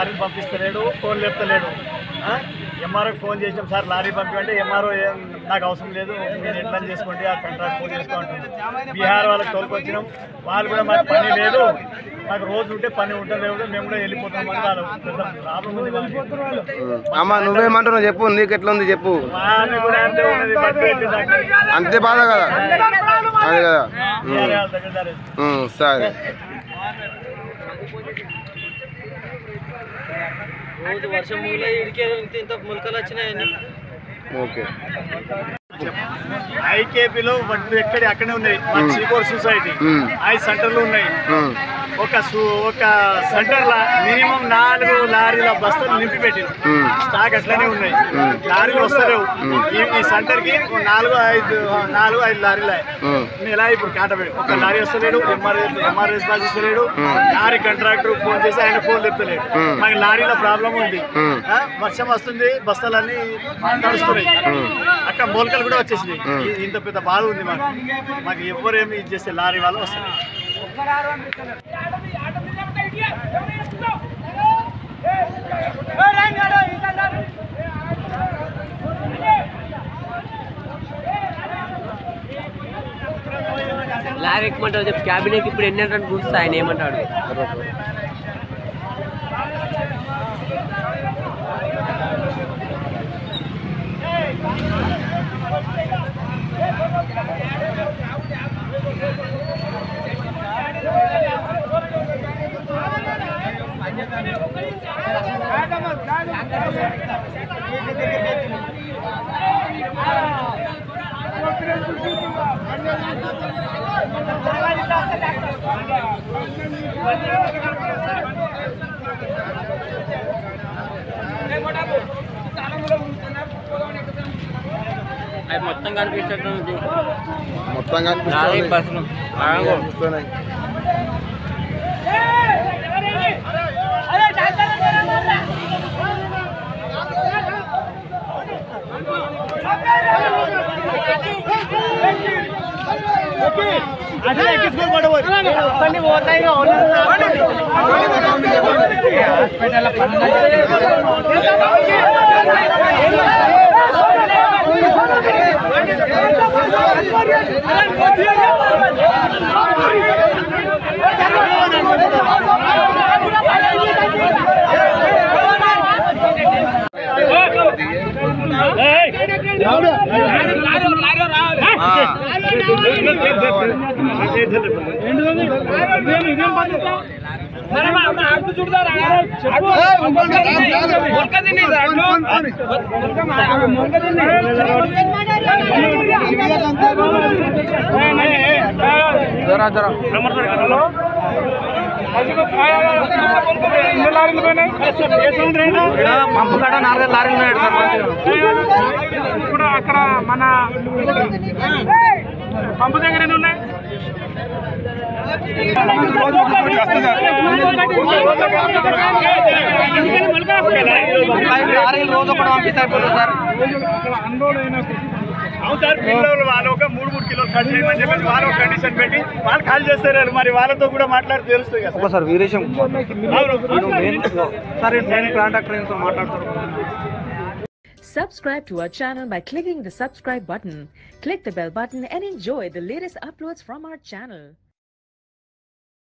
లారీలు పంపిస్తలేడు ఫోన్ లేపుతలేడు ఎంఆర్ఓ ఫోన్ చేసినాం సార్ లారీ పంపించంటే ఎంఆర్ఓ ఏం నాకు అవసరం లేదు మీరు ఎట్లా చేసుకోండి ఆ కాంట్రాక్ట్ ఫోన్ చేసుకోండి బీహార్ వాళ్ళకి తోలుకొచ్చినాం వాళ్ళు కూడా మాకు పని లేదు మాకు రోజు ఉంటే పని ఉంటలేదు మేము కూడా వెళ్ళిపోతాం అని వాళ్ళు పెద్ద ప్రాబ్లం ఉంది మాకు. అమ్మ నువ్వేమంటున్నావు చెప్పు నీకు ఎట్లా ఉంది చెప్పు వాళ్ళు కూడా అంతే ఉన్నది బట్టి పెట్టేదాకా. అంతే బాధ కదా అదే కదా బీహార్ వాళ్ళ దగ్గర సరే. ఉమ్, సరే రోజు వర్షం మూల ఇడికే ఇంత ఇంత మొలకలు వచ్చినాయని ఓకే ఐకేపీలో వడ్లు ఎక్కడి అక్కడే ఉన్నాయి మా చీకోర్ సొసైటీ మ్మ్. ఐదు సెంటర్లు ఉన్నాయి ఉమ్, ఒక సు- ఒక సెంటర్ల మినిమం నాలుగు లారీల బస్తాలు నింపి పెట్టింది మ్మ్. స్టాక్ అట్లనే ఉన్నాయి లారీలు వస్తలేవు ఈ ఈ సెంటర్ కి ఓ నాలుగు ఐదు నాలుగు ఐదు లారీలు ఉమ్, ఎలా ఇప్పుడు కాటపేడు ఒక లారీ వస్తలేడు ఎంఆర్ఎస్ ఎంఆర్ఎస్ బాస్ ఇస్తలేడు లారీ కాంట్రాక్టర్ ఫోన్ చేసి ఆయన ఫోన్ చెప్తలేడు మ్మ్. మాకు లారీల ప్రాబ్లం ఉంది మ్మ్. ఆ, వర్షం వస్తుంది బస్తాలన్నీ నడుస్తున్నాయి అక్కడ మూలకలు కూడా వచ్చేసినాయి ఇ- ఇంత పెద్ద బాధ ఉంది మాకు మాకు ఎవరేమి ఇది చేస్తే లారీ వాళ్ళు వస్తారు లారీ ఎక్కమంటావు చెప్పు క్యాబినెట్ ఇప్పుడు ఎన్ని అంటే చూస్తా ఆయన ఏమంటాడు అది మొత్తం కనిపించట్టు మొత్తం లారీ కనిపిస్తుంది బస్సులు అన్నీ కనిపిస్తున్నాయి. ఇప్పుడు అక్కడ మన పంపు దగ్గర ఎన్ని ఉన్నాయి అవును సార్ పిల్లలు వాళ్ళు ఒక మూడు మూడు కిలోలు కట్ చేయమని చెప్పేసి వాళ్ళు ఒక కండిషన్ పెట్టి వాళ్ళు కాల్ చేస్తారు మరి వాళ్ళతో కూడా మాట్లాడి తెలుస్తుంది కదా ఒకసారి వీరేశం అవును. సరే నేను కాంటాక్టర్ మాట్లాడతాను Subscribe to our channel by clicking the subscribe button. Click the bell button and enjoy the latest uploads from our channel.